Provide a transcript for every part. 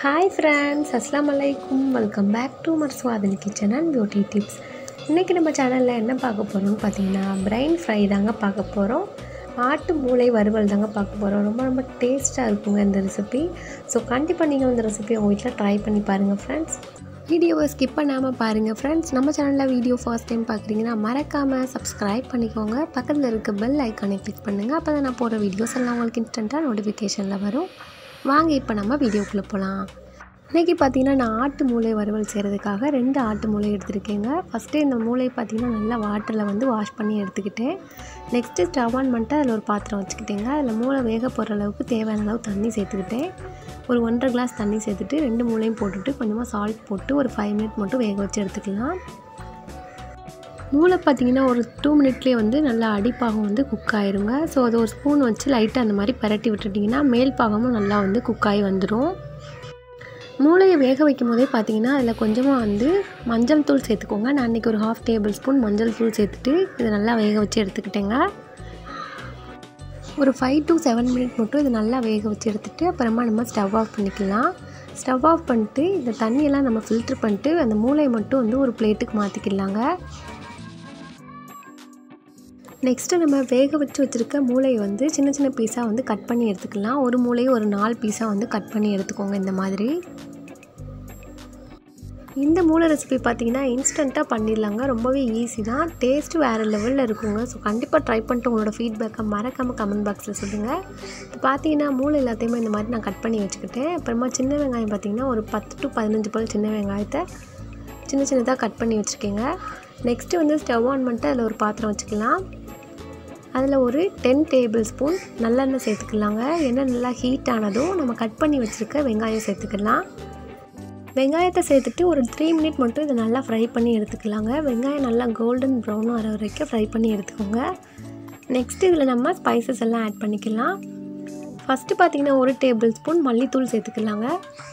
hi friends அஸ்லாம் அலைக்கும் welcome back to மர்ஸ்வாதன் கிச்சன் அண்ட் பியூட்டி டிப்ஸ் இன்றைக்கி நம்ம சேனலில் என்ன பார்க்க போகிறோம்னு பார்த்தீங்கன்னா பிரைன் ஃப்ரை தாங்க பார்க்க போகிறோம் ஆட்டு மூளை வறுவல் தாங்க பார்க்க போகிறோம் ரொம்ப ரொம்ப டேஸ்ட்டாக இருக்குங்க இந்த ரெசிபி ஸோ கண்டிப்பாக நீங்கள் இந்த ரெசிபி உங்கள் வீட்டில் ட்ரை பண்ணி பாருங்கள் ஃப்ரெண்ட்ஸ் வீடியோவை ஸ்கிப் பண்ணாமல் பாருங்கள் ஃப்ரெண்ட்ஸ் நம்ம சேனலில் வீடியோ ஃபர்ஸ்ட் டைம் பார்க்குறீங்கன்னா மறக்காமல் சப்ஸ்கிரைப் பண்ணிக்கோங்க பக்கத்தில் இருக்க பெல் ஐக்கானை கிளிக் பண்ணுங்கள் அப்போ தான் நான் போடுற வீடியோஸ் எல்லாம் உங்களுக்கு இன்ஸ்டண்ட்டாக நோட்டிஃபிகேஷனில் வரும் வாங்க இப்போ நம்ம வீடியோக்குள்ளே போகலாம் இன்றைக்கி பார்த்தீங்கன்னா நான் ஆட்டு மூளை வறுவல் செய்கிறதுக்காக ரெண்டு ஆட்டு மூளை எடுத்திருக்கேங்க ஃபஸ்ட்டு இந்த மூளை பார்த்தீங்கன்னா நல்லா வாட்டரில் வந்து வாஷ் பண்ணி எடுத்துக்கிட்டேன் நெக்ஸ்ட்டு ஸ்டவ் ஆன் பண்ணிட்டு அதில் ஒரு பாத்திரம் வச்சுக்கிட்டேங்க அதில் மூளை வேக போகிற அளவுக்கு தேவையான அளவு தண்ணி சேர்த்துக்கிட்டேன் ஒரு ஒன்றரை கிளாஸ் தண்ணி சேர்த்துட்டு ரெண்டு மூளையும் போட்டுட்டு கொஞ்சமாக சால்ட் போட்டு ஒரு ஃபைவ் மினிட் மட்டும் வேக வச்சு எடுத்துக்கலாம் மூளை பார்த்தீங்கன்னா ஒரு டூ மினிட்லேயே வந்து நல்லா அடிப்பாகம் வந்து குக் ஆயிருங்க ஸோ அது ஒரு ஸ்பூன் வச்சு லைட்டாக அந்த மாதிரி பரட்டி விட்டுட்டிங்கன்னா மேல் பாகமும் நல்லா வந்து குக் ஆகி வந்துடும் மூளையை வேக வைக்கும் போதே பார்த்தீங்கன்னா அதில் கொஞ்சமாக வந்து மஞ்சள் தூள் சேர்த்துக்கோங்க நான் அன்றைக்கி ஒரு ஹாஃப் டேபிள் ஸ்பூன் மஞ்சள் தூள் சேர்த்துட்டு இதை நல்லா வேக வச்சு எடுத்துக்கிட்டேங்க ஒரு ஃபைவ் டு செவன் மினிட் மட்டும் இது நல்லா வேக வச்சு எடுத்துகிட்டு அப்புறமா நம்ம ஸ்டவ் ஆஃப் பண்ணிக்கலாம் ஸ்டவ் ஆஃப் பண்ணிட்டு இந்த தண்ணியெல்லாம் நம்ம ஃபில்ட்ரு பண்ணிட்டு அந்த மூளையை மட்டும் வந்து ஒரு பிளேட்டுக்கு மாற்றிக்கிடலாங்க நெக்ஸ்ட்டு நம்ம வேக வச்சு வச்சுருக்க மூளையை வந்து சின்ன சின்ன பீஸாக வந்து கட் பண்ணி எடுத்துக்கலாம் ஒரு மூளையை ஒரு நாலு பீஸாக வந்து கட் பண்ணி எடுத்துக்கோங்க இந்த மாதிரி இந்த மூளை ரெசிபி பார்த்தீங்கன்னா இன்ஸ்டண்ட்டாக பண்ணிடலாங்க ரொம்பவே ஈஸி தான் டேஸ்ட்டு வேறு லெவலில் இருக்குங்க ஸோ கண்டிப்பாக ட்ரை பண்ணிட்டு உங்களோட ஃபீட்பேக்கை மறக்காமல் கமெண்ட் பாக்ஸில் சொல்லுங்கள் இப்போ பார்த்தீங்கன்னா மூளை எல்லாத்தையுமே இந்த மாதிரி நான் கட் பண்ணி வச்சுக்கிட்டேன் அப்புறமா சின்ன வெங்காயம் பார்த்தீங்கன்னா ஒரு பத்து டு பதினஞ்சு போல் சின்ன வெங்காயத்தை சின்ன சின்னதாக கட் பண்ணி வச்சுருக்கேங்க நெக்ஸ்ட்டு வந்து ஸ்டவ் ஆன் பண்ணிட்டு அதில் ஒரு பாத்திரம் வச்சுக்கலாம் அதில் ஒரு டென் டேபிள் ஸ்பூன் நல்லெண்ணெய் சேர்த்துக்கலாங்க எண்ணெய் நல்லா ஹீட் ஆனதும் நம்ம கட் பண்ணி வச்சுருக்க வெங்காயம் சேர்த்துக்கலாம் வெங்காயத்தை சேர்த்துட்டு ஒரு த்ரீ மினிட் மட்டும் இதை நல்லா ஃப்ரை பண்ணி எடுத்துக்கலாங்க வெங்காயம் நல்லா கோல்டன் ப்ரௌன் வர வரைக்கும் ஃப்ரை பண்ணி எடுத்துக்கோங்க நெக்ஸ்ட்டு இதில் நம்ம ஸ்பைசஸ் எல்லாம் ஆட் பண்ணிக்கலாம் ஃபஸ்ட்டு பார்த்திங்கன்னா ஒரு டேபிள் ஸ்பூன் மல்லித்தூள் சேர்த்துக்கலாங்க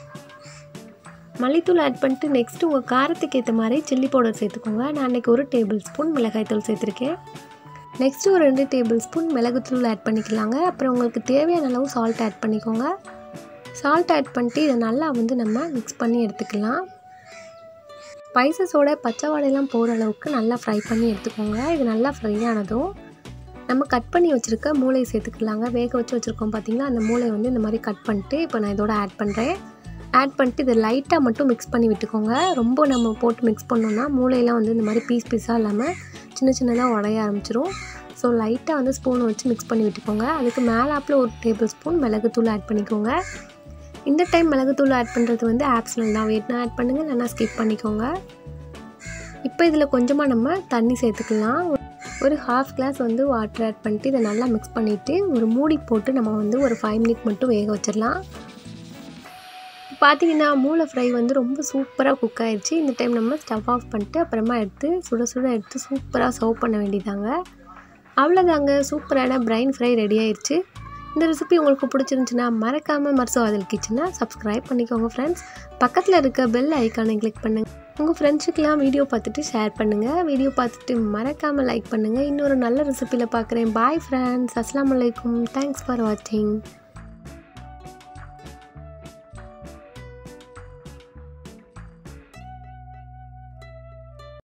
மல்லித்தூள் ஆட் பண்ணிட்டு நெக்ஸ்ட்டு உங்கள் காரத்துக்கு ஏற்ற மாதிரி சில்லி பவுடர் சேர்த்துக்கோங்க நான் அன்றைக்கி ஒரு டேபிள் ஸ்பூன் மிளகாய்த்தூள் சேர்த்துருக்கேன் நெக்ஸ்ட்டு ஒரு ரெண்டு டேபிள் ஸ்பூன் மிளகுத்தூள் ஆட் பண்ணிக்கலாங்க அப்புறம் உங்களுக்கு தேவையான அளவு சால்ட் ஆட் பண்ணிக்கோங்க சால்ட் ஆட் பண்ணிட்டு இதை நல்லா வந்து நம்ம மிக்ஸ் பண்ணி எடுத்துக்கலாம் ஸ்பைசஸோட பச்சை வாடையெல்லாம் போகிற அளவுக்கு நல்லா ஃப்ரை பண்ணி எடுத்துக்கோங்க இது நல்லா ஃப்ரை ஆனதும் நம்ம கட் பண்ணி வச்சுருக்க மூளையை சேர்த்துக்கலாங்க வேக வச்சு வச்சுருக்கோம் பார்த்திங்கன்னா அந்த மூளையை வந்து இந்த மாதிரி கட் பண்ணிட்டு இப்போ நான் இதோட ஆட் பண்ணுறேன் ஆட் பண்ணிட்டு இதை லைட்டாக மட்டும் மிக்ஸ் பண்ணி விட்டுக்கோங்க ரொம்ப நம்ம போட்டு மிக்ஸ் பண்ணோன்னா மூளையெல்லாம் வந்து இந்த மாதிரி பீஸ் பீஸாக இல்லாமல் சின்ன சின்னதாக உடைய ஆரம்பிச்சிரும் ஸோ லைட்டாக வந்து ஸ்பூனை வச்சு மிக்ஸ் பண்ணி விட்டுக்கோங்க அதுக்கு மேலாப்பில் ஒரு டேபிள் ஸ்பூன் மிளகுத்தூள் ஆட் பண்ணிக்கோங்க இந்த டைம் மிளகுத்தூள் ஆட் பண்ணுறது வந்து ஆப்ஷனல் தான் வேட்னா ஆட் பண்ணுங்கள் இல்லைனா ஸ்கிப் பண்ணிக்கோங்க இப்போ இதில் கொஞ்சமாக நம்ம தண்ணி சேர்த்துக்கலாம் ஒரு ஹாஃப் கிளாஸ் வந்து வாட்டர் ஆட் பண்ணிட்டு இதை நல்லா மிக்ஸ் பண்ணிவிட்டு ஒரு மூடி போட்டு நம்ம வந்து ஒரு ஃபைவ் மினிட் மட்டும் வேக வச்சிடலாம் பார்த்தீங்கன்னா மூளை ஃப்ரை வந்து ரொம்ப சூப்பராக குக் ஆயிடுச்சு இந்த டைம் நம்ம ஸ்டவ் ஆஃப் பண்ணிட்டு அப்புறமா எடுத்து சுட சுட எடுத்து சூப்பராக சர்வ் பண்ண வேண்டியதாங்க அவ்வளோதாங்க சூப்பரான பிரைன் ஃப்ரை ரெடி ஆயிடுச்சு இந்த ரெசிபி உங்களுக்கு பிடிச்சிருந்துச்சுன்னா மறக்காமல் மர்சவாதல் கிச்சனை சப்ஸ்கிரைப் பண்ணிக்கோங்க ஃப்ரெண்ட்ஸ் பக்கத்தில் இருக்க பெல் ஐக்கானை கிளிக் பண்ணுங்கள் உங்கள் ஃப்ரெண்ட்ஸுக்கெலாம் வீடியோ பார்த்துட்டு ஷேர் பண்ணுங்கள் வீடியோ பார்த்துட்டு மறக்காமல் லைக் பண்ணுங்கள் இன்னொரு நல்ல ரெசிபியில் பார்க்குறேன் பாய் ஃப்ரெண்ட்ஸ் அஸ்லாம் வலைக்கும் தேங்க்ஸ் ஃபார் வாட்சிங்